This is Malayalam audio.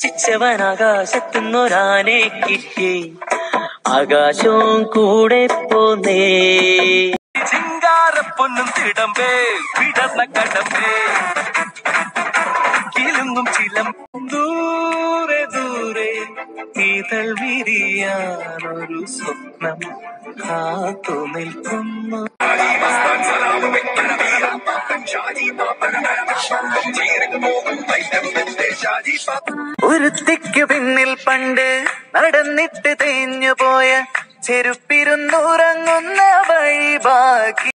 ചിച്ചവൻ ആകാശത്തുനിന്നൊരാനെ കിട്ടി ആകാശവും കൂടെ പോന്നേ ചിങ്കാരപ്പൊന്നും തിടമ്പേ വിടർന്ന കടമ്പേ കിലുങ്ങും ചിലം ദൂരെ ദൂരെ ഇതൾ വിരിയാനൊരു സ്വപ്നം കാത്തു നിൽക്കുന്നു ഒരു തിക്ക് പിന്നിൽ പണ്ട് നടന്നിട്ട് തേഞ്ഞു പോയ ചെരുപ്പിരുന്നുറങ്ങുന്ന വഴി ബാക്കി